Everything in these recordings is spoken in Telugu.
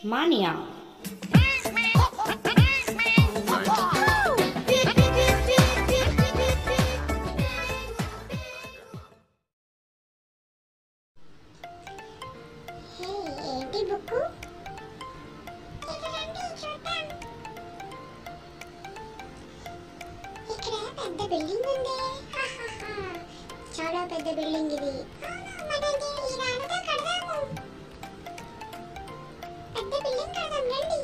Mania. హే, ఏంటి బుక్కు ఇక్కడ రండి చూద్దాం ఇక్కడ పెద్ద బిల్డింగ్ ఉంది హాహాహా. చాలా పెద్ద బిల్డింగ్ ఇది అవును, మనది ఈ రాళ్ళతో కడదాము పెద్ద బిల్డింగ్ కడదాం రండి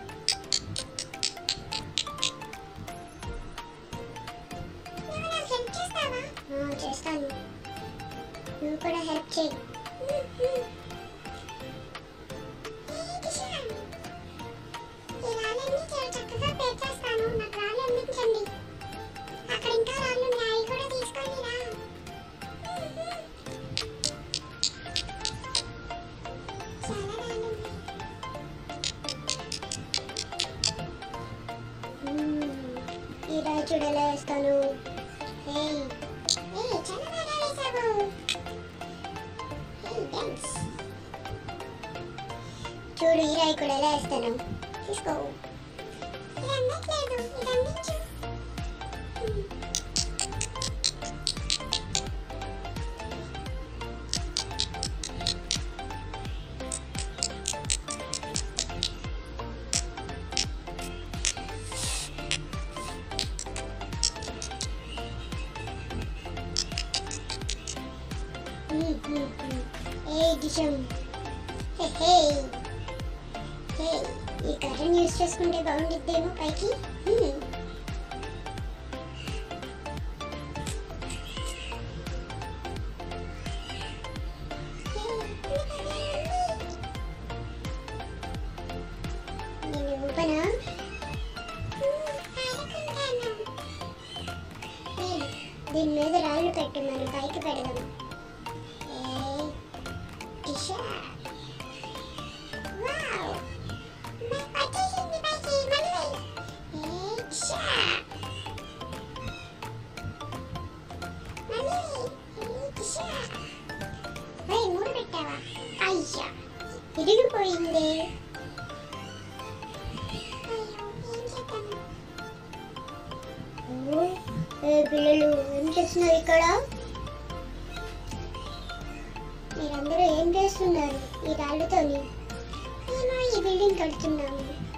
నువ్వు నాకు హెల్ప్ చేస్తావా ఆ, చేస్తాను నువ్వు కూడా హెల్ప్ చేయి ఈ రాళ్ళన్నీ చాలా చక్కగా పేర్చేస్తాను నాకు రాళ్ళు అందించండి అక్కడ ఇంకా రాళ్ళు ఉన్నాయి అవి కూడా తీసుకొని రా చాలా రాళ్ళు ఉన్నాయి మ్మ్. ఈ రాయి చూడు ఎలా వేస్తాను ఏయ్ ఏయ్ చాలా బాగా వేసావు ఏయ్ థ్యాంక్స్ చూడు ఈ రాయి కూడా ఎలా వేస్తాను తీసుకో ఇది అందట్లేదు ఇది అందించు ఏ డిషం హే హే హే ఈ కర్రని యూస్ చేసుకుంటే బాగుండిద్దేమో పైకి హ్మ్. నేను ఊపనా ఏయ్, దీని మీద రాళ్ళు పెట్టు మనం పైకి పెడదాం ఏయ్, టిషా వావ్ వచ్చేసింది పైకి మళ్ళీ ఏయ్, టిషా మళ్ళీ ఏయ్, టిషా ఏయ్, మూడు పెట్టావా అయ్యా ఇరిగిపోయింది అయ్యో ఏం చేద్దాం ఓ, ఏ పిల్లలు ఏం చేస్తున్నారు ఇక్కడ మీరందరూ ఏం చేస్తున్నారు ఈ రాళ్ళతోని మేము ఈ బిల్డింగ్ కడుతున్నాము